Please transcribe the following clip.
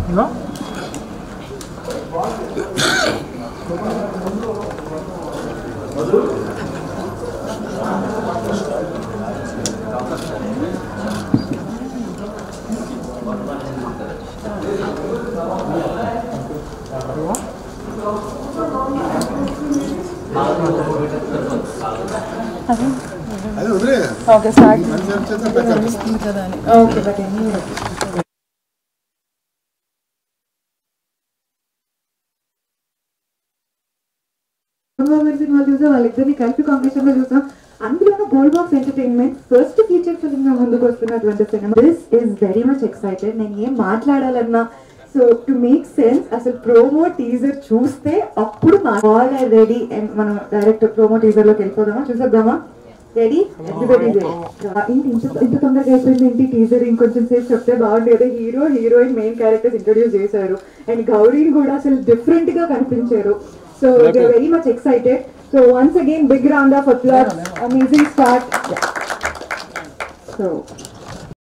No? అదే వదిలే okay start మంచి చేద్దాం బెటర్ ఓకే బట్ సినిమా చూసాం వాళ్ళిద్దరిని కలిపి కాంబినేషన్ లో చూసాం అందులోనూ gold box entertainment first feature film గా ముందుకు వస్తున్నటువంటి cinema this is very much excited నేను ఏం మాట్లాడాలన్నా సో టు మేక్ సెన్స్ అసలు ప్రోమో టీజర్ చూస్తే అప్పుడు ఆల్ ఆర్ రెడీ అండ్ మనం డైరెక్ట్ ప్రోమో టీజర్ లోకి వెళ్ళిపోదామా చూసేద్దామా రెడీ ఎవ్రీబడి ఏంటి ఇంత ఇంత తొందరగా అయిపోయింది ఏంటి టీజర్ ఇంకొంచెం సేపు చెప్తే బాగుంది కదా hero heroine main characters introduce చేశారు అండ్ గౌరీని కూడా అసలు డిఫరెంట్ గా కనిపించారు so they very much excited so once again big round of applause amazing start so